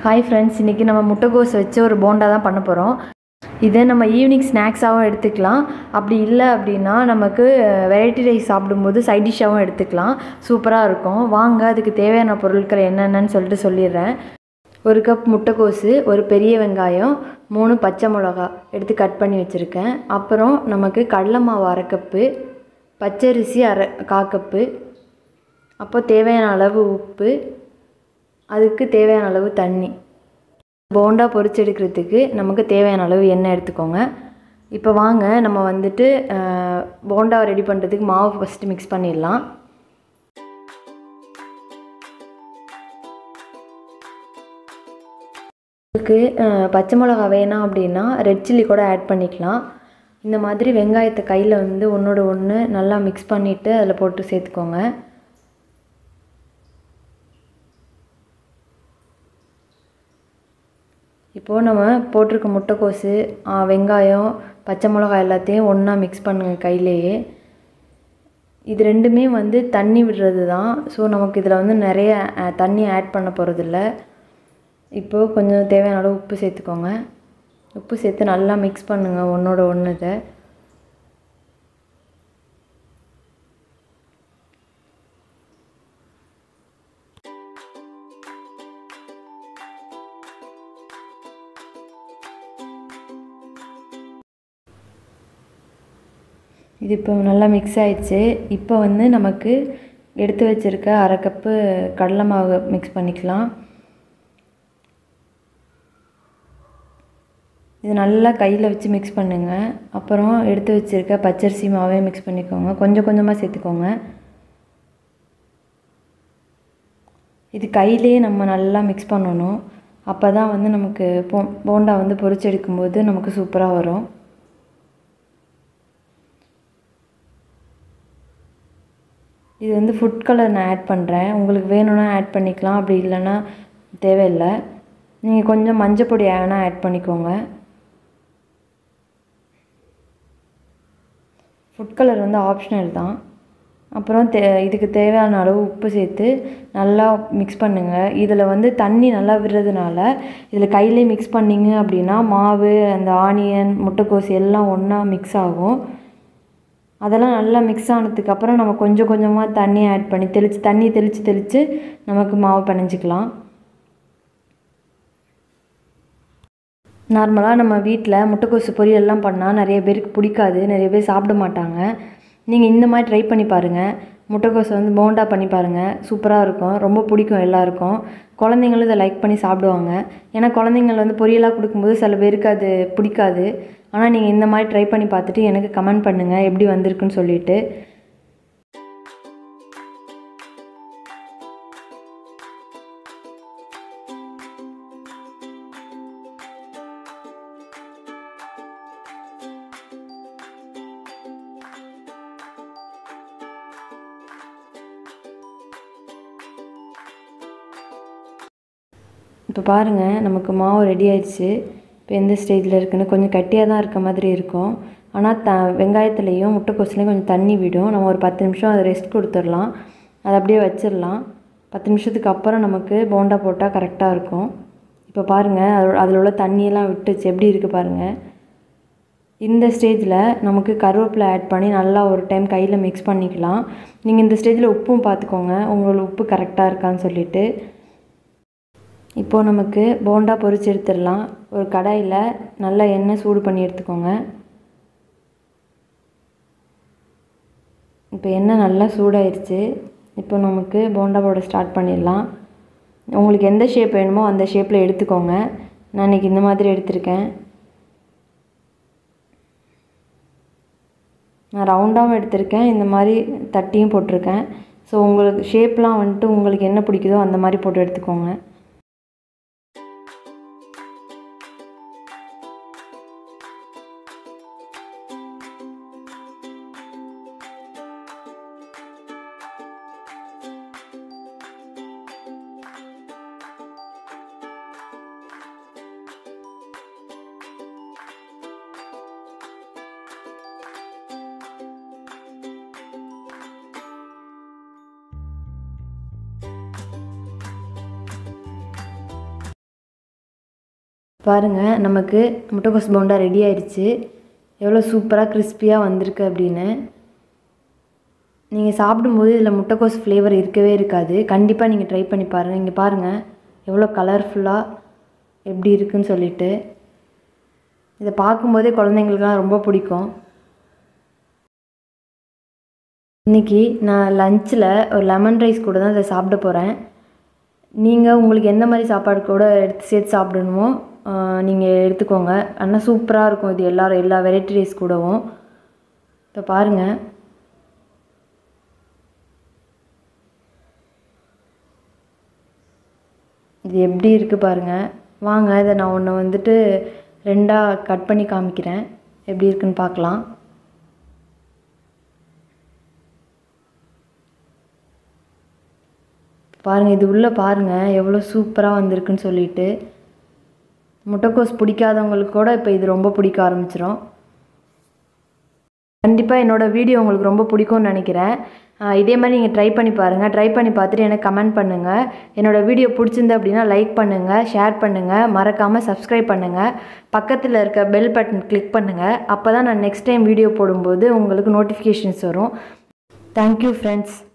hi friends இன்றைக்கி நம்ம முட்டைகோஸ் வச்சு ஒரு போண்டா தான் பண்ண போகிறோம் இதை நம்ம ஈவினிங் ஸ்நாக்ஸாகவும் எடுத்துக்கலாம் அப்படி இல்லை அப்படின்னா நமக்கு வெரைட்டி ரைஸ் சாப்பிடும்போது சைட் டிஷ்ஷாகவும் எடுத்துக்கலாம் சூப்பராக இருக்கும் வாங்க அதுக்கு தேவையான பொருட்கள் என்னென்னு சொல்லிட்டு சொல்லிடுறேன் ஒரு கப் முட்டைக்கோஸு ஒரு பெரிய வெங்காயம் மூணு பச்சை மிளகா எடுத்து கட் பண்ணி வச்சுருக்கேன் அப்புறம் நமக்கு கடலை மாவு அரை கப்பு பச்சரிசி அரை கா கப்பு அப்போ தேவையான அளவு உப்பு அதுக்கு தேவையான அளவு தண்ணி போண்டா பொரிச்சு எடுக்கிறதுக்கு நமக்கு தேவையான அளவு எண்ணெய் எடுத்துக்கோங்க இப்போ வாங்க நம்ம வந்துட்டு அஹ், போண்டாவை ரெடி பண்ணுறதுக்கு மாவு ஃபஸ்ட்டு மிக்ஸ் பண்ணிடலாம் இதுக்கு அஹ், பச்சை மிளகா வேணாம் அப்படின்னா ரெட் சில்லி கூட ஆட் பண்ணிக்கலாம் இந்த மாதிரி வெங்காயத்தை கையில் வந்து ஒன்றோட ஒன்று நல்லா மிக்ஸ் பண்ணிவிட்டு அதில் போட்டு சேர்த்துக்கோங்க இப்போது நம்ம போட்டிருக்க முட்டைக்கோசு ஆ, வெங்காயம் பச்சை மிளகாய் எல்லாத்தையும் ஒன்றா மிக்ஸ் பண்ணுங்க கையிலேயே இது ரெண்டுமே வந்து தண்ணி விடுறது தான் ஸோ நமக்கு இதில் வந்து நிறைய அஹ், தண்ணி ஆட் பண்ண போகிறதில்ல இப்போது கொஞ்சம் தேவையான அளவு உப்பு சேர்த்துக்கோங்க உப்பு சேர்த்து நல்லா மிக்ஸ் பண்ணுங்கள் ஒன்றோட ஒன்று இதை இது இப்போ நல்லா மிக்ஸ் ஆயிடுச்சு இப்போ வந்து நமக்கு எடுத்து வச்சிருக்க அரை கப்பு கடலை மாவு மிக்ஸ் பண்ணிக்கலாம் இது நல்லா கையில் வச்சு மிக்ஸ் பண்ணுங்கள் அப்புறம் எடுத்து வச்சிருக்க பச்சரிசி மாவே மிக்ஸ் பண்ணிக்கோங்க கொஞ்சம் கொஞ்சமாக சேர்த்துக்கோங்க இது கையிலே நம்ம நல்லா மிக்ஸ் பண்ணணும் அப்போ தான் வந்து நமக்கு போ போண்டா வந்து பொரிச்சு எடுக்கும்போது நமக்கு சூப்பராக வரும் இது வந்து ஃபுட் கலர் நான் ஆட் பண்ணுறேன் உங்களுக்கு வேணும்னா ஆட் பண்ணிக்கலாம் அப்படி இல்லைன்னா தேவையில்லை நீங்கள் கொஞ்சம் மஞ்சள் பொடி வேணால் ஆட் பண்ணிக்கோங்க ஃபுட் கலர் வந்து ஆப்ஷனல் தான் அப்புறம் தே இதுக்கு தேவையான அளவு உப்பு சேர்த்து நல்லா மிக்ஸ் பண்ணுங்கள் இதில் வந்து தண்ணி நல்லா விடுறதுனால இதில் கையிலே மிக்ஸ் பண்ணிங்க அப்படின்னா மாவு அந்த ஆனியன் முட்டைக்கோஸ் எல்லாம் ஒன்றா மிக்ஸ் ஆகும் அதெல்லாம் நல்லா மிக்ஸ் ஆனதுக்கப்புறம் நம்ம கொஞ்சம் கொஞ்சமாக தண்ணி ஆட் பண்ணி தெளித்து தண்ணி தெளித்து தெளித்து நமக்கு மாவு பிணைஞ்சிக்கலாம் நார்மலாக நம்ம வீட்டில் முட்டைக்கோசு பொரியல்லாம் பண்ணால் நிறைய பேருக்கு பிடிக்காது நிறைய பேர் சாப்பிட மாட்டாங்க நீங்கள் இந்த மாதிரி ட்ரை பண்ணி பாருங்கள் முட்டைக்கோஸை வந்து போண்டா பண்ணி பாருங்கள் சூப்பராக இருக்கும் ரொம்ப பிடிக்கும் எல்லாருக்கும் குழந்தைங்களும் இதை லைக் பண்ணி சாப்பிடுவாங்க ஏன்னா குழந்தைங்கள் வந்து பொரியலாக கொடுக்கும்போது சில பேருக்கு அது பிடிக்காது ஆனால் நீங்கள் இந்த மாதிரி ட்ரை பண்ணி பார்த்துட்டு எனக்கு கமெண்ட் பண்ணுங்கள் எப்படி வந்திருக்குன்னு சொல்லிட்டு இப்போ பாருங்கள் நமக்கு மாவு ரெடி ஆயிடுச்சு இப்போ எந்த ஸ்டேஜில் இருக்குன்னு கொஞ்சம் கட்டியாக தான் இருக்க மாதிரி இருக்கும் ஆனால் த வெங்காயத்துலேயும் முட்டைக்கோசுலேயும் கொஞ்சம் தண்ணி விடும் நம்ம ஒரு பத்து நிமிஷம் அதை ரெஸ்ட் கொடுத்துடலாம் அதை அப்படியே வச்சிடலாம் பத்து நிமிஷத்துக்கு அப்புறம் நமக்கு போண்டா போட்டால் கரெக்டாக இருக்கும் இப்போ பாருங்கள் அதோட அதில் உள்ள தண்ணியெல்லாம் விட்டுச்சு எப்படி இருக்குது பாருங்கள் இந்த ஸ்டேஜில் நமக்கு கருவேப்பிலை ஆட் பண்ணி நல்லா ஒரு டைம் கையில் மிக்ஸ் பண்ணிக்கலாம் நீங்கள் இந்த ஸ்டேஜில் உப்பும் பார்த்துக்கோங்க உங்களோட உப்பு கரெக்டாக இருக்கான்னு சொல்லிட்டு இப்போது நமக்கு போண்டா பொரிச்சு எடுத்துடலாம் ஒரு கடாயில் நல்லா எண்ணெய் சூடு பண்ணி எடுத்துக்கோங்க இப்போ எண்ணெய் நல்லா சூடாயிருச்சு இப்போ நமக்கு போண்டா போட ஸ்டார்ட் பண்ணிடலாம் உங்களுக்கு எந்த ஷேப் வேணுமோ அந்த ஷேப்பில் எடுத்துக்கோங்க நான் இன்றைக்கி இந்த மாதிரி எடுத்திருக்கேன் நான் ரவுண்டாகவும் எடுத்திருக்கேன் இந்த மாதிரி தட்டியும் போட்டிருக்கேன் ஸோ உங்களுக்கு ஷேப்லாம் வந்துட்டு உங்களுக்கு என்ன பிடிக்குதோ அந்த மாதிரி போட்டு எடுத்துக்கோங்க பாருங்கள் நமக்கு முட்டைக்கோஸ் போண்டா ரெடி ஆயிடுச்சு எவ்வளோ சூப்பராக கிறிஸ்பியாக வந்திருக்கு அப்படின்னு நீங்கள் சாப்பிடும்போது இதில் முட்டைக்கோஸ் ஃப்ளேவர் இருக்கவே இருக்காது கண்டிப்பாக நீங்கள் ட்ரை பண்ணி பாருங்கள் இங்கே பாருங்கள் எவ்வளோ கலர்ஃபுல்லாக எப்படி இருக்குன்னு சொல்லிட்டு இதை பார்க்கும்போதே குழந்தைங்களுக்குலாம் ரொம்ப பிடிக்கும் இன்றைக்கி நான் லஞ்சில் ஒரு லெமன் ரைஸ் கூட தான் இதை சாப்பிட போகிறேன் நீங்கள் உங்களுக்கு எந்த மாதிரி சாப்பாடு கூட எடுத்து சேர்த்து சாப்பிடணுமோ நீங்கள் எடுத்துக்கோங்க ஆனால் சூப்பராக இருக்கும் இது எல்லாரும் எல்லா வெரைட்டி ரைஸ் கூடவும் இப்போ பாருங்கள் இது எப்படி இருக்குது பாருங்கள் வாங்க இதை நான் ஒன்று வந்துட்டு ரெண்டாக கட் பண்ணி காமிக்கிறேன் எப்படி இருக்குன்னு பார்க்கலாம் பாருங்கள் இது உள்ளே பாருங்கள் எவ்வளோ சூப்பராக வந்திருக்குன்னு சொல்லிட்டு முட்டைக்கோஸ் பிடிக்காதவங்களுக்கு கூட இப்போ இது ரொம்ப பிடிக்க ஆரம்பிச்சிரும் கண்டிப்பாக என்னோடய வீடியோ உங்களுக்கு ரொம்ப பிடிக்கும்னு நினைக்கிறேன் ஆஹ் இதே மாதிரி நீங்கள் ட்ரை பண்ணி பாருங்கள் ட்ரை பண்ணி பார்த்துட்டு எனக்கு கமெண்ட் பண்ணுங்கள் என்னோடய வீடியோ பிடிச்சிருந்து அப்படின்னா லைக் பண்ணுங்கள் ஷேர் பண்ணுங்கள் மறக்காமல் சப்ஸ்கிரைப் பண்ணுங்கள் பக்கத்தில் இருக்க பெல் பட்டன் கிளிக் பண்ணுங்கள் அப்போ தான் நான் நெக்ஸ்ட் டைம் வீடியோ போடும்போது உங்களுக்கு நோட்டிஃபிகேஷன்ஸ் வரும் தேங்க்யூ ஃப்ரெண்ட்ஸ்